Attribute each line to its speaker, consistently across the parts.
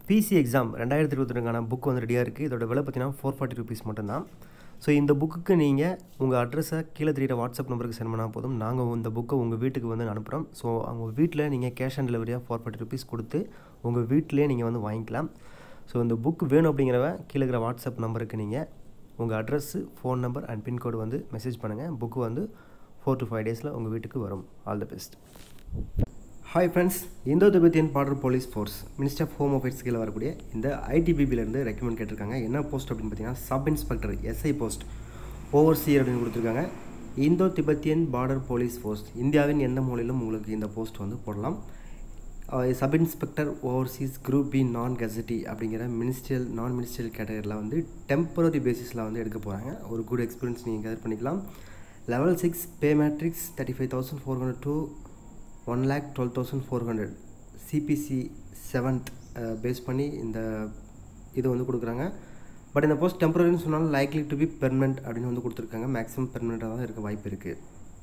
Speaker 1: PC exam ரெண்டாயிரத்தி இருபத்தி book வந்து ரெடியாக இருக்குது இதோட விலை பார்த்தீங்கன்னா ஃபோர் ஃபார்ட்டி ருபீஸ் மட்டும்தான் ஸோ இந்த புக்குக்கு நீங்கள் உங்கள் அட்ரஸை கீழே தெரியிற வாட்ஸ்அப் நம்பருக்கு சென்ட் பண்ணால் போதும் நாங்கள் இந்த புக்கை உங்கள் வீட்டுக்கு வந்து அனுப்புகிறோம் ஸோ அவங்க வீட்டில் நீங்கள் கேஷ் ஆன் டெலிவரியாக ஃபோர் ஃபார்ட்டி ருபீஸ் கொடுத்து உங்கள் வீட்டிலே நீங்கள் வந்து வாங்கிக்கலாம் ஸோ இந்த புக் வேணும் அப்படிங்கிறவ கீழே இருக்கிற வாட்ஸ்அப் நம்பருக்கு நீங்கள் உங்கள் address phone number and pincode வந்து மெசேஜ் பண்ணுங்கள் புக்கு வந்து ஃபோர் டு ஃபைவ் டேஸில் உங்கள் வீட்டுக்கு வரும் all the best hi friends Indo Tibetan border police force minister of home affairs கீழே வரக்கூடிய இந்த ஐடிபிபிலேருந்து ரெக்கமெண்ட் கேட்டிருக்காங்க என்ன போஸ்ட் அப்படின்னு பார்த்தீங்கன்னா sub inspector SI post overseer அப்படின்னு கொடுத்துருக்காங்க Indo Tibetan border police force இந்தியாவின் எந்த மூலையிலும் உங்களுக்கு இந்த போஸ்ட் வந்து போடலாம் sub inspector overseas group B non gazetted அப்படிங்கிற மினிஸ்ட்ரியல் நான் மினிஸ்ட்ரியல் கேட்டகரியில் வந்து டெம்பரரி பேசிஸில் வந்து எடுக்க போகிறாங்க ஒரு குட் எக்ஸ்பீரியன்ஸ் நீங்கள் கேதர் பண்ணிக்கலாம் level six pay matrix thirty five thousand four hundred to one lakh twelve thousand four hundred CPC seventh base பண்ணி இந்த இது வந்து கொடுக்குறாங்க பட் இந்த போஸ்ட் டெம்பரரின்னு சொன்னாலும் லைக்லி டு பி பெர்மனெண்ட் அப்படின்னு வந்து கொடுத்துருக்காங்க மேக்ஸிமம் பெர்மனெண்ட்டாக தான் இருக்க வாய்ப்பு இருக்குது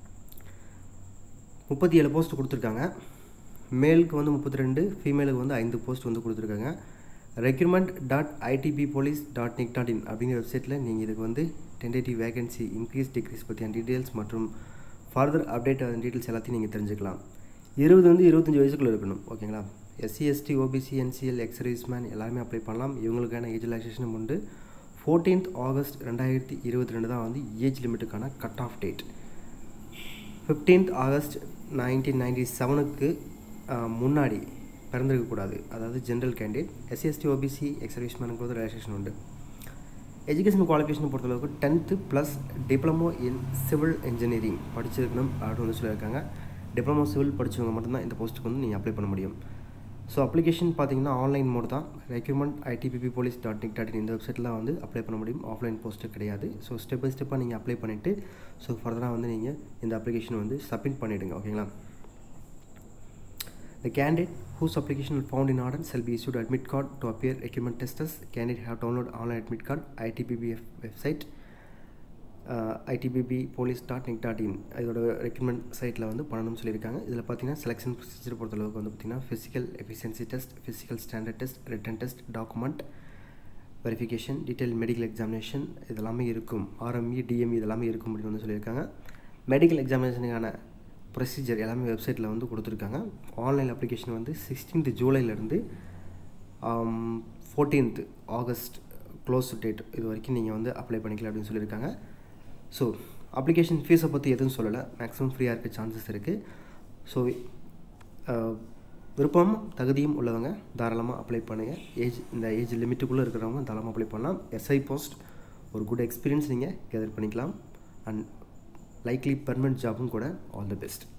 Speaker 1: முப்பத்தி ஏழு போஸ்ட் கொடுத்துருக்காங்க மேலுக்கு வந்து முப்பத்தி ரெண்டு ஃபீமேலுக்கு வந்து ஐந்து போஸ்ட் வந்து கொடுத்துருக்காங்க recruitment dot ITB police dot nic dot in அப்படிங்கிற வெப்சைட்டில் நீங்கள் இதுக்கு வந்து டென்டேட்டிவ் வேகன்சி இன்க்ரீஸ் டிக்ரீஸ் பற்றியான டீட்டெயில்ஸ் மற்றும் ஃபர்தர் அப்டேட் டீட்டெயில்ஸ் எல்லாத்தையும் நீங்கள் தெரிஞ்சுக்கலாம் இருபது வந்து இருபத்தஞ்சி வயசுக்குள்ளே இருக்கணும் ஓகேங்களா SC ST OBC NCL ex serviceman எல்லாருமே அப்ளை பண்ணலாம் இவங்களுக்கான ஏஜ் ரிலாக்ஸேஷனும் உண்டு ஃபோர்டீன்த் ஆகஸ்ட் ரெண்டாயிரத்தி இருபத்தி ரெண்டு தான் வந்து ஏஜ் லிமிட்டுக்கான cut off date fifteenth August nineteen ninety செவனுக்கு முன்னாடி பிறந்திருக்கக்கூடாது அதாவது general candidate SC ST OBC ex சர்வீஸ்மேனுக்கு வந்து ரிலாக்ஸேஷன் உண்டு எஜுகேஷன் குவாலிஃபிகேஷன் பொறுத்தளவுக்கு tenth plus diploma in civil engineering படிச்சிருக்கணும் அப்படின்னு வந்து சொல்லியிருக்காங்க டிப்ளமோ சிவில் படித்தவங்க மட்டும்தான் இந்த போஸ்ட்டுக்கு வந்து நீங்கள் அப்ளை பண்ண முடியும் ஸோ அப்ளிகேஷன் பார்த்தீங்கன்னா ஆன்லைன் மோட் தான் recruitment ITBP police dot nic dot இந்த வெப்சைட்டில் வந்து அப்ளை பண்ண முடியும் ஆஃப்லைன் போஸ்ட்டு கிடையாது ஸோ ஸ்டெப் பை ஸ்டெப்பாக நீங்கள் அப்ளை பண்ணிவிட்டு ஸோ ஃபர்தராக வந்து நீங்கள் இந்த அப்ளிகேஷன் வந்து சப்மிட் பண்ணிவிடுங்க ஓகேங்களா The candidate whose application is found in order shall be issued admit card to appear requirement testers. Candidate have download online admit card ITBB website ITBP police dot nic dot in இதோட recruitment சைட்டில் வந்து பண்ணணும்னு சொல்லியிருக்காங்க இதில் பார்த்தீங்கன்னா selection procedure பொறுத்தளவுக்கு வந்து பார்த்திங்கன்னா physical efficiency test physical standard test written test document verification detail medical examination இதெல்லாமே இருக்கும் ஆர்எம்இ டிஎம்இ இதெல்லாமே இருக்கும் அப்படின்னு வந்து சொல்லியிருக்காங்க மெடிக்கல் எக்ஸாமினேஷனுக்கான ப்ரொசீஜர் எல்லாமே வெப்சைட்டில் வந்து கொடுத்துருக்காங்க ஆன்லைன் அப்ளிகேஷன் வந்து சிக்ஸ்டீன்த் ஜூலைலேருந்து ஃபோர்டீன்த் ஆகஸ்ட் க்ளோஸ் டேட் இது வரைக்கும் நீங்கள் வந்து அப்ளை பண்ணிக்கலாம் அப்படின்னு சொல்லியிருக்காங்க ஸோ அப்ளிகேஷன் ஃபீஸை பற்றி எதுவும் சொல்லலை மேக்ஸிமம் ஃப்ரீயாக இருக்க சான்சஸ் இருக்குது ஸோ விருப்பமும் தகுதியும் உள்ளவங்க தாராளமாக அப்ளை பண்ணுங்கள் ஏஜ் இந்த ஏஜ் லிமிட்டுக்குள்ளே இருக்கிறவங்க தாராளமாக அப்ளை பண்ணலாம் எஸ்ஐ போஸ்ட் ஒரு குட் எக்ஸ்பீரியன்ஸ் நீங்கள் கெதர் பண்ணிக்கலாம் அண்ட் லைக்லி பர்மனெண்ட் ஜாபும் கூட ஆல் தி பெஸ்ட்